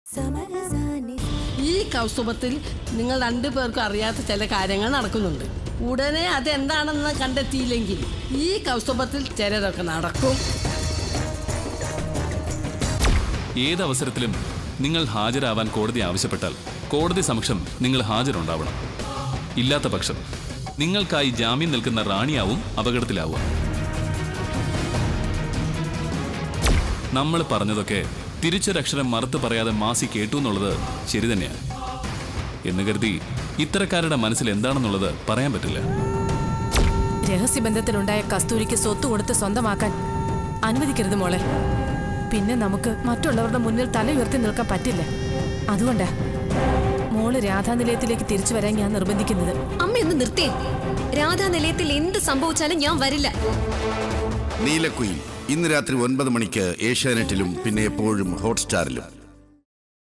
ഈ കൗസ്തുഭത്തിൽ നിങ്ങൾ രണ്ടു പേർക്കും അറിയാത്ത ചില കാര്യങ്ങൾ നടക്കുന്നുണ്ട് ഉടനെ അതെന്താണെന്ന് കണ്ടെത്തിയില്ലെങ്കിൽ ഈ കൗസ്തുഭത്തിൽ ചിലതൊക്കെ നടക്കും ഏതവസരത്തിലും നിങ്ങൾ ഹാജരാവാൻ കോടതി ആവശ്യപ്പെട്ടാൽ കോടതി സമക്ഷം നിങ്ങൾ ഹാജരുണ്ടാവണം ഇല്ലാത്ത പക്ഷം നിങ്ങൾക്കായി ജാമ്യം നിൽക്കുന്ന റാണിയാവും അപകടത്തിലാവുക നമ്മൾ പറഞ്ഞതൊക്കെ തിരിച്ചൊരക്ഷരം മറുത്ത് പറയാതെ മാസി കേട്ടു എന്നുള്ളത് ശരി തന്നെയാണ് എന്ന് കരുതി ഇത്തരക്കാരുടെ മനസ്സിൽ എന്താണെന്നുള്ളത് പറയാൻ പറ്റില്ല രഹസ്യബന്ധത്തിലുണ്ടായ കസ്തൂരിക്ക് സ്വത്ത് കൊടുത്ത് സ്വന്തമാക്കാൻ അനുവദിക്കരുത് മോളെ പിന്നെ നമുക്ക് മറ്റുള്ളവരുടെ മുന്നിൽ തല ഉയർത്തി നിൽക്കാൻ പറ്റില്ല അതുകൊണ്ടാ മോള് രാധാനിലയത്തിലേക്ക് തിരിച്ചു വരാൻ ഞാൻ നിർബന്ധിക്കുന്നത് അമ്മ ഒന്ന് നിർത്തേ രാധാ നിലയത്തിൽ എന്ത് സംഭവിച്ചാലും ഞാൻ വരില്ല നീലക്കുയിൽ ഇന്ന് രാത്രി ഒൻപത് മണിക്ക് ഏഷ്യാനെറ്റിലും പിന്നെ എപ്പോഴും ഹോട്ട്സ്റ്റാറിലും